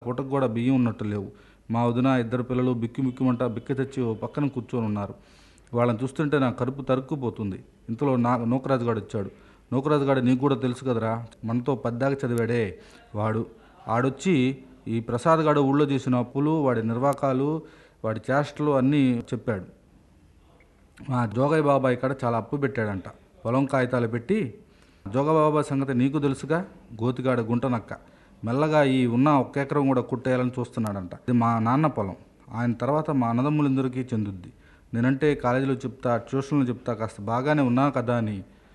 పూటకు కూడా బియ్యం ఉన్నట్టు లేవు మా వదిన ఇద్దరు పిల్లలు బిక్కి బిక్కుమంట బిక్క తెచ్చి ఓ పక్కన కూర్చొని ఉన్నారు వాళ్ళని చూస్తుంటే నా కడుపు తరుక్కుపోతుంది ఇంతలో నా నూకరాజు గాడు వచ్చాడు నూకరాజు గాడు నీకు కూడా తెలుసు కదరా మనతో పద్దాక చదివాడే వాడు ఆడొచ్చి ఈ ప్రసాద్ గాడు ఊళ్ళో చేసిన అప్పులు వాడి నిర్వాకాలు వాడి చేష్టలు అన్నీ చెప్పాడు మా జోగయ్య బాబాయ్ ఇక్కడ చాలా అప్పు పెట్టాడంట పొలం కాగితాలు పెట్టి జోగబాబా సంగతి నీకు తెలుసుగా గోతిగాడ గుంటనక్క మెల్లగా ఈ ఉన్న ఒక్క ఎకరం కూడా కుట్టేయాలని చూస్తున్నాడంట ఇది మా నాన్న పొలం ఆయన తర్వాత మా అన్నదమ్ములందరికీ చెందుద్ది నేనంటే కాలేజీలో చెప్తా ట్యూషన్లో చెప్తా కాస్త బాగానే ఉన్నా కదా అని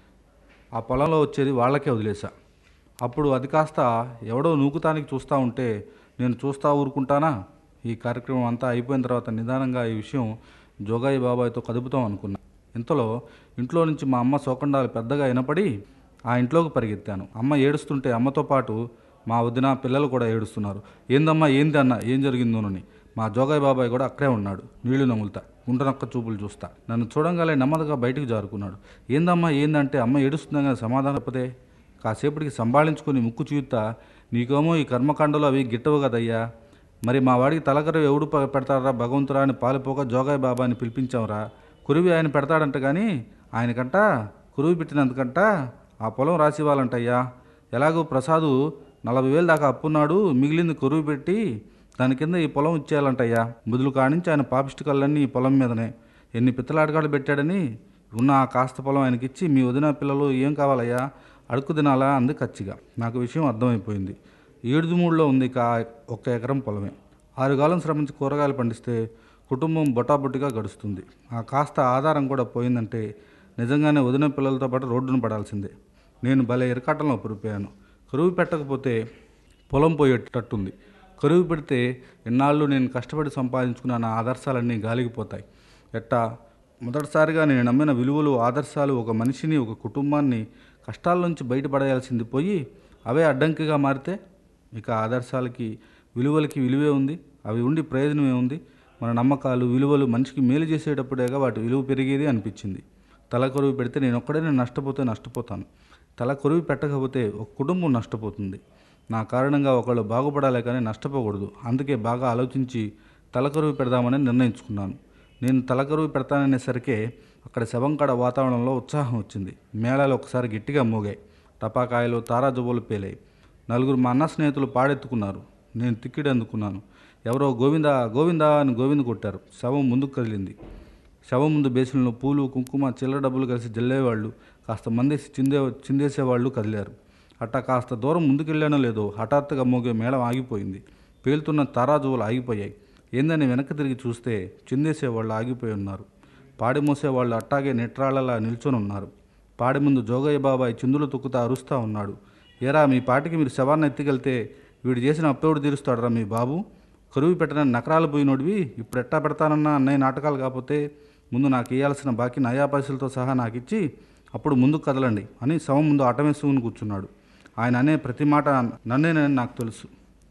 ఆ పొలంలో వచ్చేది వాళ్ళకే వదిలేశా అప్పుడు అది కాస్త ఎవడో నూకుతానికి చూస్తూ ఉంటే నేను చూస్తా ఊరుకుంటానా ఈ కార్యక్రమం అంతా అయిపోయిన తర్వాత నిదానంగా ఈ విషయం జోగాయి బాబాయ్తో కదుపుతాం అనుకున్నా ఇంతలో ఇంట్లో నుంచి మా అమ్మ శోకండాలు పెద్దగా వినపడి ఆ ఇంట్లోకి పరిగెత్తాను అమ్మ ఏడుస్తుంటే అమ్మతో పాటు మా వదిన పిల్లలు కూడా ఏడుస్తున్నారు ఏందమ్మా ఏంది అన్న ఏం జరిగిందోనని మా జోగాయి బాబాయ్ కూడా అక్కడే ఉన్నాడు నీళ్లు నములుతా గుంటనక్క చూపులు చూస్తా నన్ను చూడంగానే నెమ్మదిగా బయటికి జారుకున్నాడు ఏందమ్మా ఏందంటే అమ్మ ఏడుస్తుందని సమాధానం చెప్పదే కాసేపటికి సంభాళించుకొని ముక్కు చూయుత్తా నీకేమో ఈ కర్మకాండలు అవి గిట్టవు కదయ్యా మరి మా వాడికి తలకర ఎవడు ప- పెడతారా భగవంతురా అని పాలిపోక జోగాయి బాబా అని పిలిపించాంరా కురివి ఆయన పెడతాడంట కానీ ఆయనకంట కురువి పెట్టినందుకంట ఆ పొలం రాసి ఇవ్వాలంటయ్యా ఎలాగో ప్రసాదు నలభై వేలు దాకా అప్పున్నాడు మిగిలింది కురువి పెట్టి దాని కింద ఈ పొలం ఇచ్చేయాలంటయ్యా ముదులు కానించి ఆయన పాపిష్టి కళ్ళన్నీ ఈ పొలం మీదనే ఎన్ని పిత్తలాటగాళ్ళు పెట్టాడని ఉన్న ఆ కాస్త పొలం ఆయనకిచ్చి మీ వదిన పిల్లలు ఏం కావాలయ్యా అడుక్కు తినాలా అంది కచ్చిగా నాకు విషయం అర్థమైపోయింది ఏడుది మూడులో ఉంది కా ఒక్క ఎకరం పొలమే ఆరుగాలం శ్రమించి కూరగాయలు పండిస్తే కుటుంబం బొటాబొట్టిగా గడుస్తుంది ఆ కాస్త ఆధారం కూడా పోయిందంటే నిజంగానే వదిన పిల్లలతో పాటు రోడ్డును పడాల్సిందే నేను భలే ఇరకాటంలో పురిపోయాను కరువు పెట్టకపోతే పొలం పోయేటట్టుంది కరువు పెడితే ఇన్నాళ్ళు నేను కష్టపడి సంపాదించుకున్న నా ఆదర్శాలన్నీ గాలిగిపోతాయి ఎట్టా మొదటిసారిగా నేను నమ్మిన విలువలు ఆదర్శాలు ఒక మనిషిని ఒక కుటుంబాన్ని కష్టాల నుంచి బయటపడేయాల్సింది పోయి అవే అడ్డంకిగా మారితే ఇక ఆదర్శాలకి విలువలకి విలువే ఉంది అవి ఉండి ప్రయోజనమే ఉంది మన నమ్మకాలు విలువలు మనిషికి మేలు చేసేటప్పుడేగా వాటి విలువ పెరిగేది అనిపించింది తల కొరువు పెడితే నేను ఒక్కడే నేను నష్టపోతే నష్టపోతాను తల కొరువు పెట్టకపోతే ఒక కుటుంబం నష్టపోతుంది నా కారణంగా ఒకళ్ళు బాగుపడాలి కానీ నష్టపోకూడదు అందుకే బాగా ఆలోచించి తలకరువు పెడదామని నిర్ణయించుకున్నాను నేను తలకరువు పెడతాననేసరికే అక్కడ శవంకాడ వాతావరణంలో ఉత్సాహం వచ్చింది మేళాలు ఒకసారి గట్టిగా మోగాయి టపాకాయలు తారాజువ్వలు పేలాయి నలుగురు మా అన్న స్నేహితులు పాడెత్తుకున్నారు నేను తిక్కిడి అందుకున్నాను ఎవరో గోవిందా గోవిందా అని గోవింద కొట్టారు శవం ముందుకు కదిలింది శవం ముందు బేసిన్లో పూలు కుంకుమ చిల్లర డబ్బులు కలిసి జల్లేవాళ్ళు కాస్త మందేసి చిందే చిందేసేవాళ్ళు కదిలారు అట్టా కాస్త దూరం ముందుకెళ్ళానో లేదో హఠాత్తుగా మోగే మేళం ఆగిపోయింది పేలుతున్న తారాజువులు ఆగిపోయాయి ఏందని వెనక్కి తిరిగి చూస్తే చిందేసేవాళ్ళు ఆగిపోయి ఉన్నారు పాడి మోసేవాళ్ళు అట్టాగే నిట్రాళ్ళలా నిల్చొని ఉన్నారు పాడి ముందు జోగయ్య బాబాయ్ చిందులు తొక్కుతా అరుస్తా ఉన్నాడు ఏరా మీ పాటికి మీరు శవాన్ని ఎత్తికెళ్తే వీడు చేసిన అప్పెవడు తీరుస్తాడరా మీ బాబు కరువు పెట్టనని నకరాలు పోయినోడివి ఇప్పుడు ఎట్టా పెడతానన్నా అన్నయ్య నాటకాలు కాకపోతే ముందు నాకు ఇవ్వాల్సిన బాకీ నయా పైసలతో సహా నాకు ఇచ్చి అప్పుడు ముందుకు కదలండి అని శవం ముందు ఆటమేసుకుని కూర్చున్నాడు ఆయన అనే ప్రతి మాట నన్నేనని నాకు తెలుసు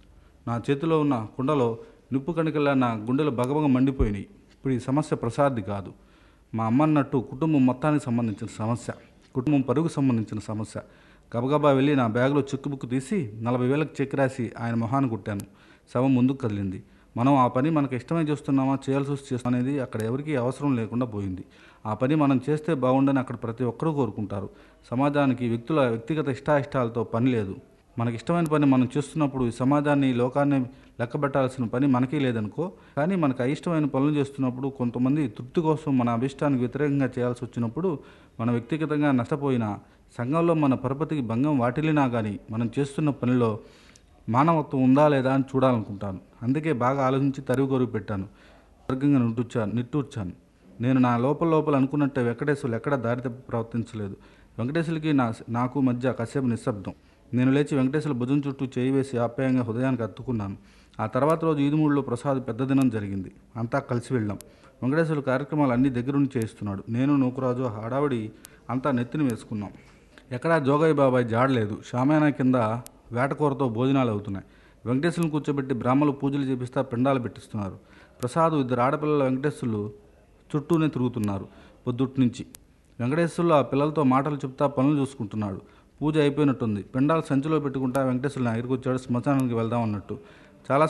నా చేతిలో ఉన్న కుండలో నిప్పు కణికల్లా నా గుండెలు బగబగ మండిపోయినాయి ఇప్పుడు ఈ సమస్య ప్రసాద్ది కాదు మా అమ్మ అన్నట్టు కుటుంబం మొత్తానికి సంబంధించిన సమస్య కుటుంబం పరుగు సంబంధించిన సమస్య గబగబా వెళ్ళి నా బ్యాగులో చెక్ బుక్ తీసి నలభై వేలకు చెక్ రాసి ఆయన మొహాన్ని కుట్టాను శవం ముందుకు కదిలింది మనం ఆ పని మనకు ఇష్టమై చేస్తున్నామా చేయాల్సి వస్తే చేస్తాం అనేది అక్కడ ఎవరికీ అవసరం లేకుండా పోయింది ఆ పని మనం చేస్తే బాగుండని అక్కడ ప్రతి ఒక్కరూ కోరుకుంటారు సమాజానికి వ్యక్తుల వ్యక్తిగత ఇష్టాయిష్టాలతో పని లేదు మనకి ఇష్టమైన పని మనం చేస్తున్నప్పుడు ఈ సమాజాన్ని ఈ లోకాన్ని లెక్కబెట్టాల్సిన పని మనకి లేదనుకో కానీ మనకు అయిష్టమైన పనులు చేస్తున్నప్పుడు కొంతమంది తృప్తి కోసం మన అభిష్టానికి వ్యతిరేకంగా చేయాల్సి వచ్చినప్పుడు మన వ్యక్తిగతంగా నష్టపోయినా సంఘంలో మన పరపతికి భంగం వాటిల్లినా కానీ మనం చేస్తున్న పనిలో మానవత్వం ఉందా లేదా అని చూడాలనుకుంటాను అందుకే బాగా ఆలోచించి తరువు కొరువు పెట్టాను వర్గంగా నిట్టూర్చాను నిట్టూర్చాను నేను నా లోపల లోపల అనుకున్నట్టే వెంకటేశ్వరులు ఎక్కడ దారి తప్పి ప్రవర్తించలేదు వెంకటేశ్వరులకి నా నాకు మధ్య కాసేపు నిశ్శబ్దం నేను లేచి వెంకటేశ్వర భుజం చుట్టూ చేయి వేసి ఆప్యాయంగా హృదయానికి అత్తుకున్నాను ఆ తర్వాత రోజు ఈదుమూడిలో ప్రసాద్ పెద్ద దినం జరిగింది అంతా కలిసి వెళ్ళాం వెంకటేశ్వరులు కార్యక్రమాలు అన్ని దగ్గరుండి చేయిస్తున్నాడు నేను నూకరాజు హడావిడి అంతా నెత్తిన వేసుకున్నాం ఎక్కడా జోగయ్య బాబాయ్ జాడలేదు షామయానా కింద వేటకూరతో భోజనాలు అవుతున్నాయి వెంకటేశ్వరుని కూర్చోబెట్టి బ్రాహ్మలు పూజలు చేపిస్తా పిండాలు పెట్టిస్తున్నారు ప్రసాద్ ఇద్దరు ఆడపిల్లల వెంకటేశ్వరులు చుట్టూనే తిరుగుతున్నారు పొద్దుటి నుంచి వెంకటేశ్వరులు ఆ పిల్లలతో మాటలు చెప్తా పనులు చూసుకుంటున్నాడు పూజ అయిపోయినట్టుంది పిండాలు సంచిలో పెట్టుకుంటా వెంకటేశ్వరుని ఎగిరికి వచ్చాడు శ్మశానానికి వెళ్దాం అన్నట్టు